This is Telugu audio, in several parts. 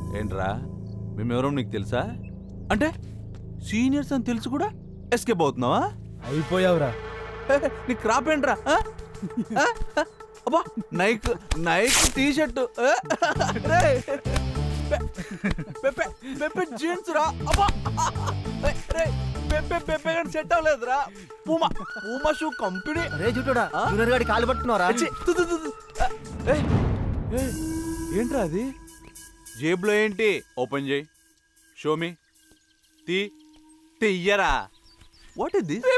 ఏంట్రా మేమెవరో నీకు తెలుసా అంటే సీనియర్స్ అని తెలుసు కూడా ఎస్కేప్ అవుతున్నావా అయిపోయావురా నీ క్రాప్ ఏంట్రా ఆ? ఆ? ఆ? అబ్బా Nike Nike T shirt Pepe jeans రా అబ్బా రే, రే, పెప్పే పెప్పే కానీ సెట్ అవ్వలేదురా పూమా పూమా షూ కంపెనీ రే చుట్టూడా జూనియర్ గాడి కాలు పట్టుకున్నారా ఛీ, తు, తు, తు, తు. ఆ, ఏయ్, ఏయ్, ఏంట్రా అది జేబులో ఏంటి ఓపెన్ చేయి షోమి తీ తీయరా what is this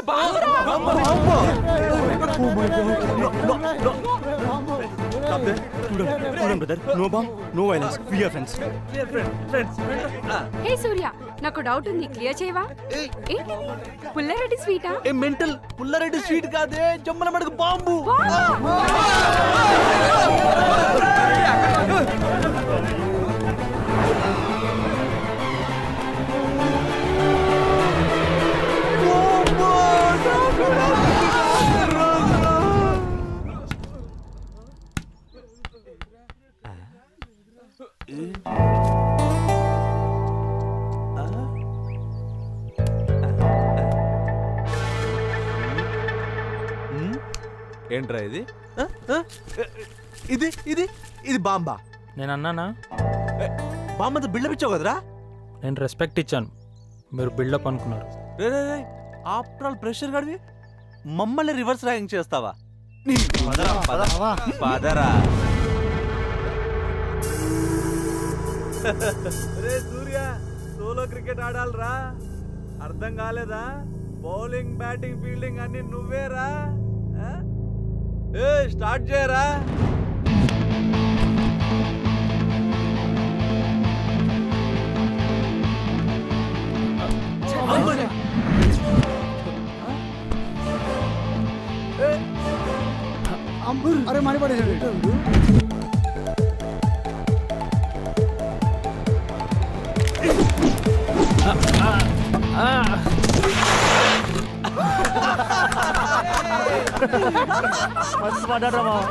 brother no bomb no violence we are friends hey Surya నాకు డౌట్ ఉంది క్లియర్ చేయవా ఏంటి పుల్లారెడ్డి స్వీటా ఏ మెంటల్ పుల్లారెడ్డి స్వీట్ కాదే జమ్మల మడక బాంబు ఏంట్రా ఇది ఆ? ఆ? ఇది ఇది ఇది బాంబా నేను అన్నానా బాంబంత బిల్డప్ ఇచ్చావు కదరా నేను రెస్పెక్ట్ ఇచ్చాను మీరు బిల్డప్ అనుకున్నారు రే రే రే ఆఫ్టర్ ఆల్ ప్రెషర్ గడివి మమ్మల్ని రివర్స్ ర్యాంక్ చేస్తావా నీ పదరా, పద. పదరా రే సూర్య సోలో క్రికెట్ ఆడాలరా అర్థం కాలేదా బౌలింగ్ బ్యాటింగ్ ఫీల్డింగ్ అన్ని నువ్వేరా ఆ? ఏ స్టార్ట్ చేయరా అరే మనీ పడేసాడు మస్తు పడ్డారా మావా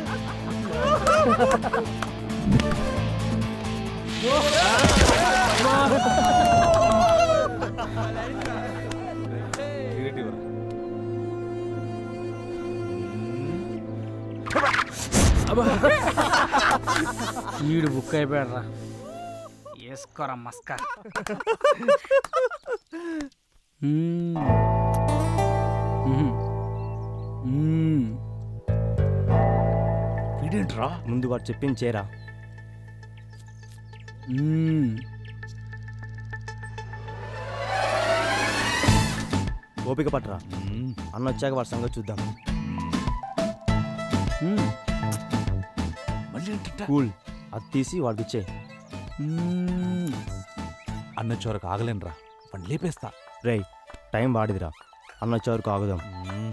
ఈడు బుక్ అయిపోయాడ్రా వేసుకోరా మస్కా మ్మ్. మ్మ్. మ్మ్. వీడేంట్రా ముందు వాడు చెప్పింది చేరా మ్మ్. ఓపిక పట్టరా అన్న వచ్చాక వాడి సంగతి చూద్దాం మ్మ్. మళ్ళీ ఏంటంట కూల్ అది తీసి వాడికి ఇచ్చే మ్మ్. అన్న చోరకు ఆగలేనురా పని లేపేస్తా రేయ్ టైం వాడిదిరా అన్న వచ్చే వరకు ఆగుదాం మ్మ్.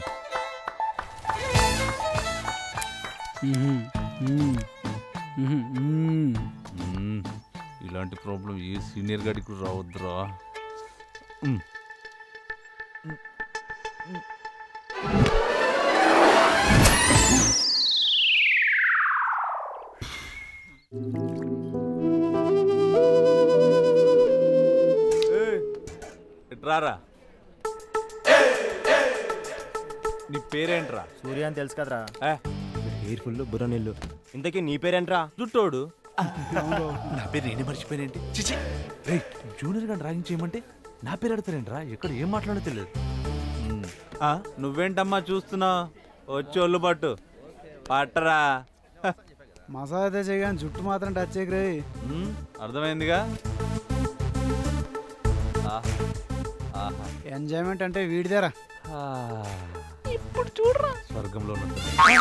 మ్మ్. మ్మ్. మ్మ్. మ్మ్. మ్మ్. ఇలాంటి ప్రాబ్లం ఏ సీనియర్ గాడికి కూడా రావద్దురా మ్మ్. ఏయ్, ఇట్రారా నీ పేరేంట్రా సూర్య అని తెలుసు కదరా ఏ, హెయిర్ ఫుల్ బుర్ర నీళ్ళు ఇంతకీ నీ పేరేంట్రా జుట్టోడు నా పేరు నేనే మర్చిపోయానేంటి చిచి రే జూనియర్ గారిని డ్రాయింగ్ చేయమంటే నా పేరు అడతారేంట్రా ఎక్కడ ఏం మాట్లాడో తెలియదు మ్. ఆ, నువ్వేంటమ్మా చూస్తున్నావు వచ్చి ఒళ్ళు పట్టు పట్టరా హ, మసాలా అయితే చేయగానే జుట్టు మాత్రం టచ్ చేయకరే మ్, అర్థమైందిగా ఆహా, ఆహా. ఎంజాయ్మెంట్ అంటే వీడిదేరా ఆ. ఇప్పుడు చూడరా స్వర్గంలో ఉన్నట్టు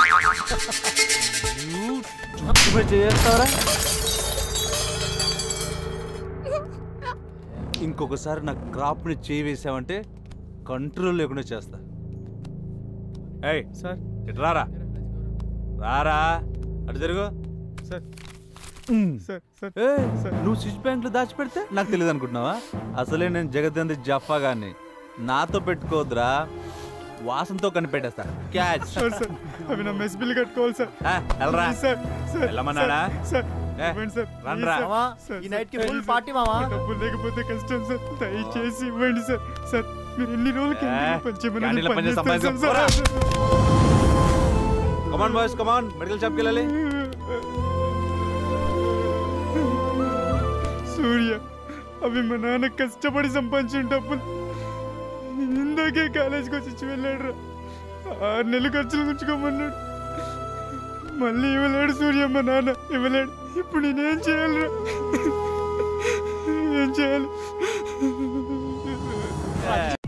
చేస్తావరా ఇంకొకసారి నా క్రాప్ని చేయి వేసావంటే కంట్రోల్ లేకుండా చేస్తా ఏయ్ సార్ ఇటు రారా రారా అటు జరుగు సార్ సార్ సార్ ఏయ్, నువ్వు స్విచ్ బ్యాంక్ లో దాచిపెడితే నాకు తెలియదు అనుకుంటున్నావా అసలే నేను జగదంది జఫా గాని నాతో పెట్టుకోవద్దురా వాసనతో కనిపెట్టేస్తా క్యాచ్ సార్ అవి నా మెస్ బిల్ కట్టుకోవాలి సార్ ఆ, వెళ్ళరా సార్ సార్ వెళ్ళమన్నాడా సార్ ఏ, ఇవ్వండి సార్ రండ్రా. ప్లీజ్ మావా సార్, ఈ సార్, నైట్ కి సార్, ఫుల్ సార్, పార్టీ మావా డబ్బులు లేకపోతే కష్టం సార్ దయచేసి ఇవ్వండి సార్ సార్ మీరు ఎన్ని రోజులు క్యాంటీన్లో పనిచేయమని క్యాంటీన్లో నేను పనిచేసి పనిచేస్తాను సంపాదించు. Sir. Come on boys come on medical షాప్కి వెళ్ళాలి సూర్య అవి మా నాన్న కష్టపడి సంపాదించిన డబ్బులు ఇందాకే కాలేజీకి వచ్చి ఇచ్చి వెళ్ళాడు రా ఆరు నెలలు ఖర్చులు ఉంచుకోమన్నాడు మళ్ళీ ఇవ్వలేడు సూర్య మా నాన్న ఇవ్వలేడు ఇప్పుడు నేనేం చేయాలిరా ఏం చేయాలి